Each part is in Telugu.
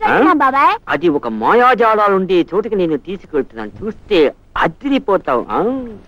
తీసుకెళ్తున్నా బాబాయ్ అది ఒక మాయాజాలాలుండే చోటుకి నేను తీసుకెళ్తున్నాను చూస్తే అదిరిపోతావు ఆ?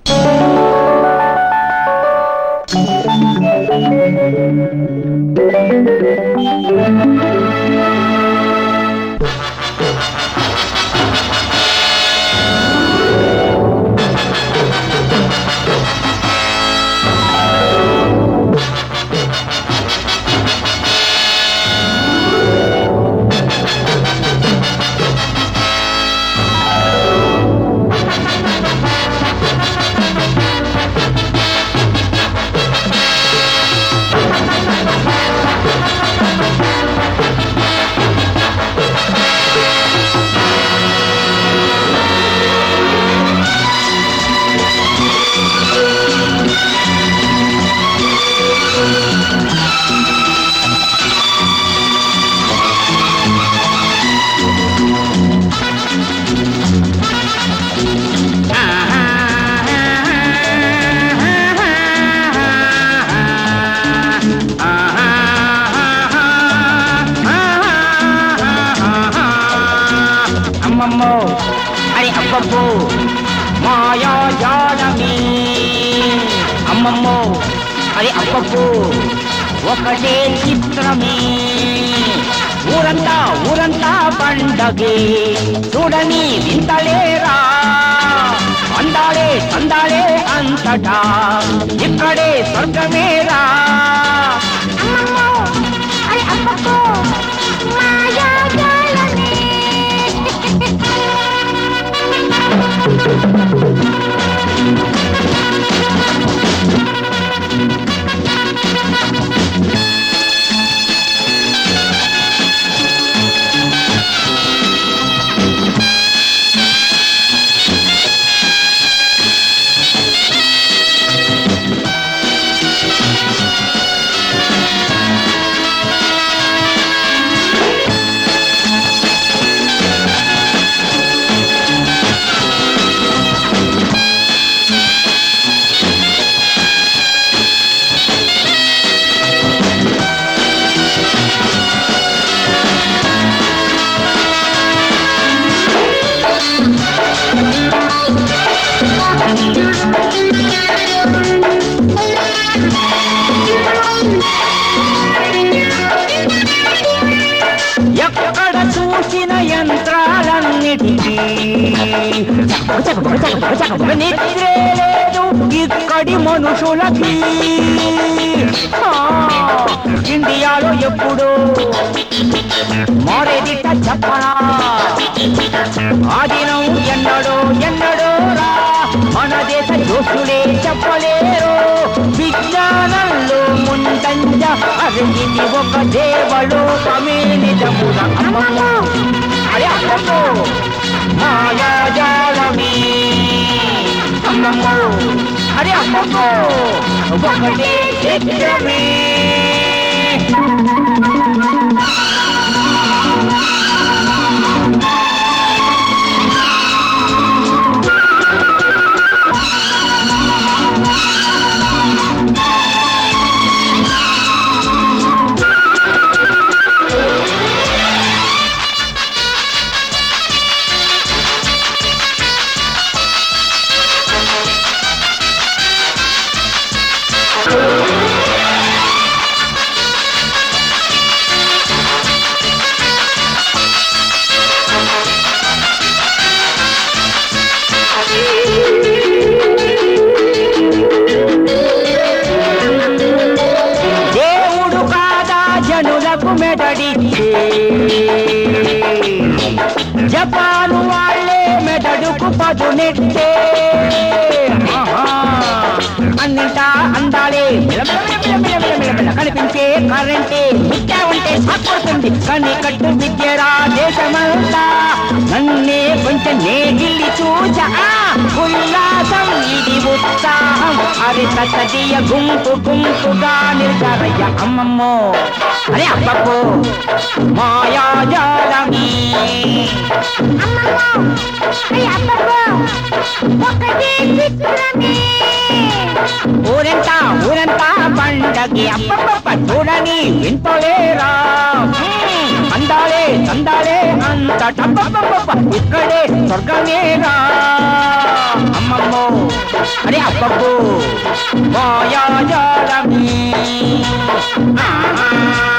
అమ్మమ్మో అని అబ్బబ్బో మాయాజాలమే అమ్మమ్మో అని అబ్బబ్బో ఒకటే చిత్రమే ఊరంతా ఊరంతా పండగే చూడని వింతలేరా అందాలే అందాలే అంతటా ఇక్కడే స్వర్గమేరా అమ్మమ్మో అది అబ్బబ్బో మాయాజాలమే ఎక్కడ చూసిన యంత్రాలన్నిటికీ నిద్రే లేదు ఇక్కడి మనుషులకి ఆ, ఇండియాలో ఎప్పుడు మారేదిట చెప్పనా ఆదినం ఎన్నడో ఎన్నడో రా మన దేశ యోధులే చెప్పలేరు విజ్ఞానంలో ముందంజ అరిగింది ఒక దేవలోకమే నిజమున అమ్మమ్మో అరే అమ్మమ్మో మాయాజాలమే అమ్మమ్మో అరే అమ్మమ్మో ఒకటే చిత్రమే దేవుడు కాదా జనులకు మెదడిచ్చే జపాను వాళ్ళే మెదడుకు పదునెట్టే ఆహా, అన్నింటా అందాలే మిలమిల మిలమిల మిలమిల మిలమిల కనిపించే కరెంటే ముట్టా ఉంటే సాకొడుతుంది కని కట్టు విద్యరా దేశమంతా నన్నే కొంచెం నేగిల్లి చూచా ఉల్లాసం ఇది ఉత్సాహం అది తదియ గుంపు గుంపుగా నిల్చారయ్య అమ్మమ్మో అరే అబ్బబ్బో మాయాజాలమీ అమ్మమ్మో అది అబ్బబ్బో ఒకటే చిత్రమే ఊరంతా ఊరంతా పండగి అబ్బబ్బ చూడని వింటలేరా హ్మ్, అందాలే అందాలే అంతట అబ్బబ్బబ్బబ్బ, ఇక్కడే స్వర్గమేగా అమ్మమ్మో అరే అబ్బబ్బో మాయాజాలమే ఆహా